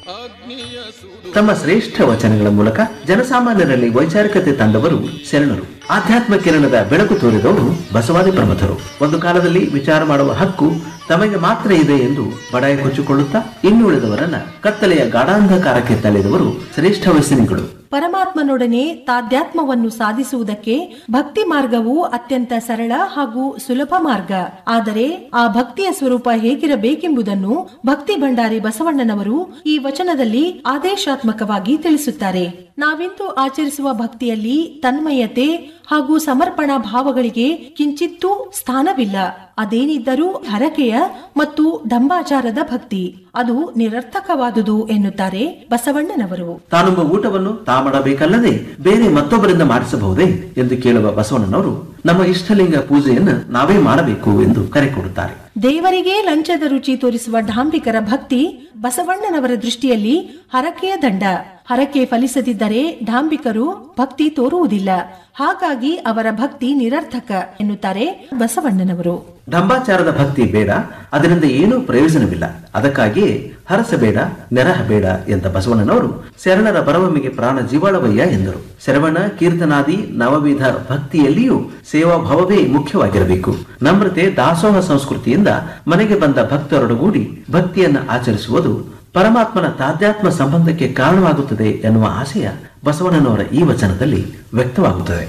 ತಮ್ಮ ಶ್ರೇಷ್ಠ ವಚನಗಳ ಮೂಲಕ ಜನಸಾಮಾನ್ಯರಲ್ಲಿ ವೈಚಾರಿಕತೆ ತಂದವರು ಶರಣರು ಆಧ್ಯಾತ್ಮ ಕಿರಣದ ಬೆಳಕು ತೋರಿದವರು ಬಸವಾದಿ ಪ್ರಮಥರು ಒಂದು ಕಾಲದಲ್ಲಿ ವಿಚಾರ ಮಾಡುವ ಹಕ್ಕು ತಮಗೆ ಮಾತ್ರ ಇದೆ ಎಂದು ಬಡಾಯಿ ಕೊಚ್ಚಿಕೊಳ್ಳುತ್ತಾ ಇನ್ನುಳಿದವರನ್ನ ಕತ್ತಲೆಯ ಗಾಢಾಂಧಕಾರಕ್ಕೆ ತಳ್ಳಿದವರು ಶ್ರೇಷ್ಠ ವ್ಯಸನಿಗಳು ಪರಮಾತ್ಮನೊಡನೆ ತಾಧ್ಯಾತ್ಮವನ್ನು ಸಾಧಿಸುವುದಕ್ಕೆ ಭಕ್ತಿ ಮಾರ್ಗವು ಅತ್ಯಂತ ಸರಳ ಹಾಗೂ ಸುಲಭ ಮಾರ್ಗ ಆದರೆ ಆ ಭಕ್ತಿಯ ಸ್ವರೂಪ ಹೇಗಿರಬೇಕೆಂಬುದನ್ನು ಭಕ್ತಿ ಭಂಡಾರಿ ಬಸವಣ್ಣನವರು ಈ ವಚನದಲ್ಲಿ ಆದೇಶಾತ್ಮಕವಾಗಿ ತಿಳಿಸುತ್ತಾರೆ ನಾವಿಂದು ಆಚರಿಸುವ ಭಕ್ತಿಯಲ್ಲಿ ತನ್ಮಯತೆ ಹಾಗೂ ಸಮರ್ಪಣಾ ಭಾವಗಳಿಗೆ ಕಿಂಚಿತ್ತೂ ಸ್ಥಾನವಿಲ್ಲ ಅದೇನಿದ್ದರೂ ಹರಕೆಯ ಮತ್ತು ಢಂಬಾಚಾರದ ಭಕ್ತಿ ಅದು ನಿರರ್ಥಕವಾದುದು ಎನ್ನುತ್ತಾರೆ ಬಸವಣ್ಣನವರು ತಾನುಂಬ ಊಟವನ್ನು ತಾ ಮಾಡಬೇಕಲ್ಲದೆ ಬೇರೆ ಮತ್ತೊಬ್ಬರಿಂದ ಮಾಡಿಸಬಹುದೇ ಎಂದು ಕೇಳುವ ಬಸವಣ್ಣನವರು ನಮ್ಮ ಇಷ್ಟಲಿಂಗ ಪೂಜೆಯನ್ನು ನಾವೇ ಮಾಡಬೇಕು ಎಂದು ಕರೆ ಕೊಡುತ್ತಾರೆ ದೇವರಿಗೆ ಲಂಚದ ರುಚಿ ತೋರಿಸುವ ಡಾಂಬಿಕರ ಭಕ್ತಿ ಬಸವಣ್ಣನವರ ದೃಷ್ಟಿಯಲ್ಲಿ ಹರಕೆಯ ದಂಡ ಹರಕೆ ಫಲಿಸದಿದ್ದರೆ ಡಾಂಬಿಕರು ಭಕ್ತಿ ತೋರುವುದಿಲ್ಲ ಹಾಗಾಗಿ ಅವರ ಭಕ್ತಿ ನಿರರ್ಥಕ ಎನ್ನುತ್ತಾರೆ ಬಸವಣ್ಣನವರು ಢಂಬಾಚಾರದ ಭಕ್ತಿ ಬೇಡ ಅದರಿಂದ ಏನೂ ಪ್ರಯೋಜನವಿಲ್ಲ ಅದಕ್ಕಾಗಿಯೇ ಹರಸಬೇಡ ನೆರಹಬೇಡ ಎಂದ ಬಸವಣ್ಣನವರು ಶರಣರ ಬರವಮಿಗೆ ಪ್ರಾಣ ಜೀವಾಳವಯ್ಯ ಎಂದರು ಶರವಣ ಕೀರ್ತನಾದಿ ನವವಿಧ ಭಕ್ತಿಯಲ್ಲಿಯೂ ಸೇವಾಭಾವವೇ ಮುಖ್ಯವಾಗಿರಬೇಕು ನಮ್ರತೆ ದಾಸೋಹ ಸಂಸ್ಕೃತಿಯಿಂದ ಮನೆಗೆ ಬಂದ ಭಕ್ತರೊಡಗೂಡಿ ಭಕ್ತಿಯನ್ನ ಆಚರಿಸುವುದು ಪರಮಾತ್ಮನ ತಾಧ್ಯಾತ್ಮ ಸಂಬಂಧಕ್ಕೆ ಕಾರಣವಾಗುತ್ತದೆ ಎನ್ನುವ ಆಶಯ ಬಸವಣ್ಣನವರ ಈ ವಚನದಲ್ಲಿ ವ್ಯಕ್ತವಾಗುತ್ತದೆ